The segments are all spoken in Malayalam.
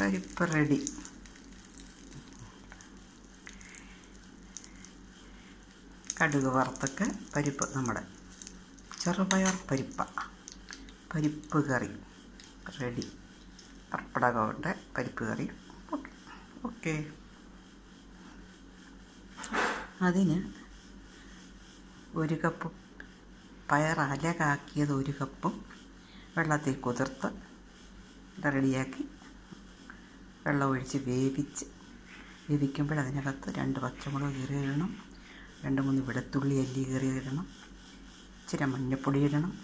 പരിപ്പ് റെഡി കടുക് വറുത്തൊക്കെ പരിപ്പ് നമ്മുടെ ചെറുപയർ പരിപ്പ പരിപ്പ് കറി റെഡി പപ്പടകമുണ്ട് പരിപ്പ് കറി ഓക്കെ അതിന് ഒരു കപ്പ് പയർ അല കാക്കിയത് ഒരു കപ്പും വെള്ളത്തിൽ കുതിർത്ത് റെഡിയാക്കി വെള്ളം ഒഴിച്ച് വേവിച്ച് വേവിക്കുമ്പോൾ അതിനകത്ത് രണ്ട് പച്ചമുളക് കീറി ഇടണം രണ്ട് മൂന്ന് വെളുത്തുള്ളി അല്ലി കീറി ഇടണം ഇച്ചിരി മഞ്ഞൾപ്പൊടി ഇടണം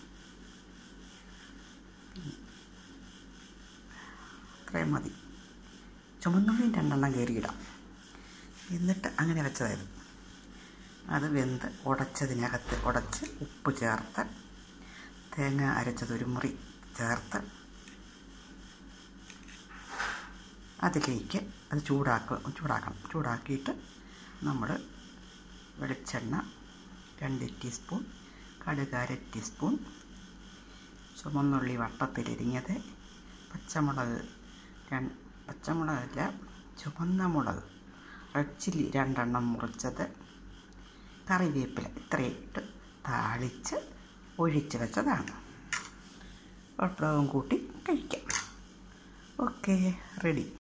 അത്രയും മതി ചുമന്നുള്ളിയും രണ്ടെണ്ണം കയറിയിടാം എന്നിട്ട് അങ്ങനെ വെച്ചതായിരുന്നു അത് വെന്ത് ഉടച്ചതിനകത്ത് ഉടച്ച് ഉപ്പ് ചേർത്ത് തേങ്ങ അരച്ചത് ഒരു മുറി ചേർത്ത് അതിലേക്ക് അത് ചൂടാക്കുക ചൂടാക്കണം ചൂടാക്കിയിട്ട് നമ്മൾ വെളിച്ചെണ്ണ രണ്ട് ടീസ്പൂൺ കടുക് അര ടീസ്പൂൺ ചുമന്നുള്ളി വട്ടത്തിലിരിഞ്ഞത് പച്ചമുളക് രണ്ട് പച്ചമുളകല്ല ചുവന്ന മുളക് റെഡ് ചില്ലി രണ്ടെണ്ണം മുറിച്ചത് കറിവേപ്പില ഇത്രയിട്ട് താളിച്ച് ഒഴിച്ച് വെച്ചതാണ് പപ്പടവും കൂട്ടി കഴിക്കാം ഓക്കെ റെഡി